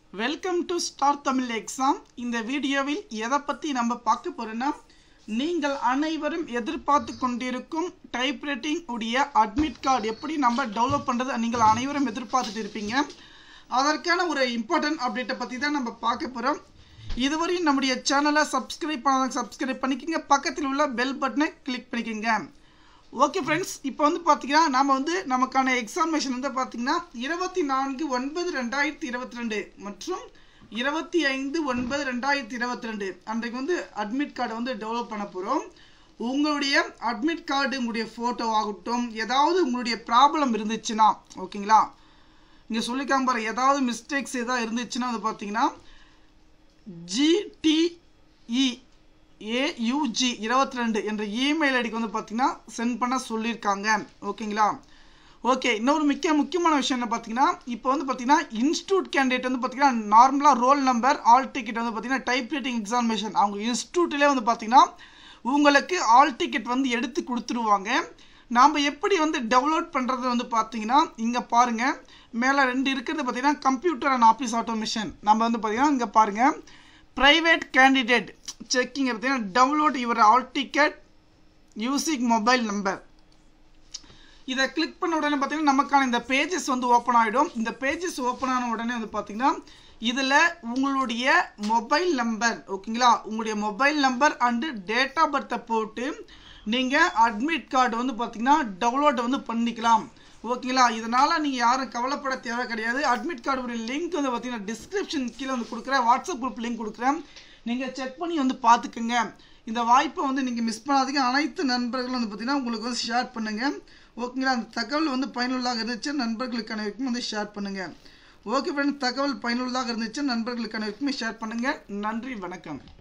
welcome to star Tamil exam இந்த வீடியோவில் எதை பற்றி நம்ம பார்க்க போறோம்னா நீங்கள் அனைவரும் எதிர்பார்த்து கொண்டிருக்கும் டைப்ரைட்டிங் உடைய அட்மிட் கார்டு எப்படி நம்ம டெவலப் பண்ணுறது நீங்கள் அனைவரும் எதிர்பார்த்துட்டு இருப்பீங்க அதற்கான ஒரு இம்பார்ட்டன்ட் அப்டேட்டை பற்றி தான் நம்ம பார்க்க போகிறோம் இதுவரையும் நம்முடைய சேனலை சப்ஸ்கிரைப் பண்ணாத சப்ஸ்கிரைப் பண்ணிக்கோங்க பக்கத்தில் உள்ள பெல் பட்டனை கிளிக் பண்ணிக்கோங்க ஓகே ஃப்ரெண்ட்ஸ் இப்போ வந்து பார்த்தீங்கன்னா நம்ம வந்து நமக்கான எக்ஸாமினேஷன் வந்து பார்த்தீங்கன்னா இருபத்தி நான்கு ஒன்பது ரெண்டாயிரத்தி இருபத்தி ரெண்டு மற்றும் இருபத்தி ஐந்து ஒன்பது ரெண்டாயிரத்தி இருபத்தி ரெண்டு அன்றைக்கு வந்து அட்மிட் கார்டை வந்து டெவலப் பண்ண போகிறோம் உங்களுடைய அட்மிட் கார்டு உங்களுடைய ஃபோட்டோ ஆகட்டும் ஏதாவது உங்களுடைய ப்ராப்ளம் இருந்துச்சுன்னா ஓகேங்களா இங்கே சொல்லிக்காம பாரு ஏதாவது மிஸ்டேக்ஸ் ஏதாவது இருந்துச்சுன்னா வந்து பார்த்தீங்கன்னா ஜிடிஇ ஏயுஜி இருபத்தி ரெண்டு என்ற இமெயில் ஐடிக்கு வந்து பார்த்தீங்கன்னா சென்ட் பண்ண சொல்லியிருக்காங்க ஓகேங்களா ஓகே இன்னொரு முக்கிய முக்கியமான விஷயம் என்ன பார்த்தீங்கன்னா இப்போ வந்து பார்த்தீங்கன்னா இன்ஸ்டியூட் கேண்டிடேட் வந்து பார்த்தீங்கன்னா நார்மலாக ரோல் நம்பர் ஆல் டிக்கெட் வந்து பார்த்தீங்கன்னா டைப் ரைட்டிங் எக்ஸாமினேஷன் அவங்க இன்ஸ்டியூட்லேயே வந்து பார்த்தீங்கன்னா உங்களுக்கு ஆல் டிக்கெட் வந்து எடுத்து கொடுத்துருவாங்க நாம் எப்படி வந்து டெவலப் பண்ணுறது வந்து பார்த்தீங்கன்னா இங்கே பாருங்கள் மேலே ரெண்டு இருக்கிறது பார்த்தீங்கன்னா கம்ப்யூட்டர் அண்ட் ஆஃபீஸ் ஆட்டோமேஷன் நம்ம வந்து பார்த்தீங்கன்னா இங்கே பாருங்கள் ப்ரைவேட் கேண்டிடேட் செக்கிங் பார்த்தீங்கன்னா download your hall ticket using mobile number இதை கிளிக் பண்ண உடனே பார்த்தீங்கன்னா நமக்கான இந்த பேஜஸ் வந்து ஓப்பன் ஆகிடும் இந்த பேஜஸ் ஓப்பன் ஆன உடனே வந்து பார்த்தீங்கன்னா இதில் உங்களுடைய மொபைல் நம்பர் ஓகேங்களா உங்களுடைய mobile number and date of பர்த்தை போட்டு நீங்கள் அட்மிட் கார்டு வந்து பார்த்தீங்கன்னா டவுன்லோட் வந்து பண்ணிக்கலாம் ஓகேங்களா இதனால் நீங்கள் யாரும் கவலைப்பட தேவை கிடையாது அட்மிட் கார்டுடைய லிங்க் வந்து பார்த்தீங்கன்னா டிஸ்கிரிப்ஷன் கீழே வந்து கொடுக்குறேன் வாட்ஸ்அப் குரூப் லிங்க் கொடுக்குறேன் நீங்கள் செக் பண்ணி வந்து பார்த்துக்குங்க இந்த வாய்ப்பை வந்து நீங்கள் மிஸ் பண்ணாதீங்க அனைத்து நண்பர்களும் வந்து பார்த்தீங்கன்னா உங்களுக்கு வந்து ஷேர் பண்ணுங்கள் ஓகேங்களா அந்த தகவல் வந்து பயனுள்ளதாக இருந்துச்சு நண்பர்களுக்கு அனைவருக்கும் வந்து ஷேர் பண்ணுங்கள் ஓகே ஃப்ரெண்ட்ஸ் தகவல் பயனுள்ளதாக இருந்துச்சு நண்பர்களுக்கு அனைவருக்குமே ஷேர் பண்ணுங்கள் நன்றி வணக்கம்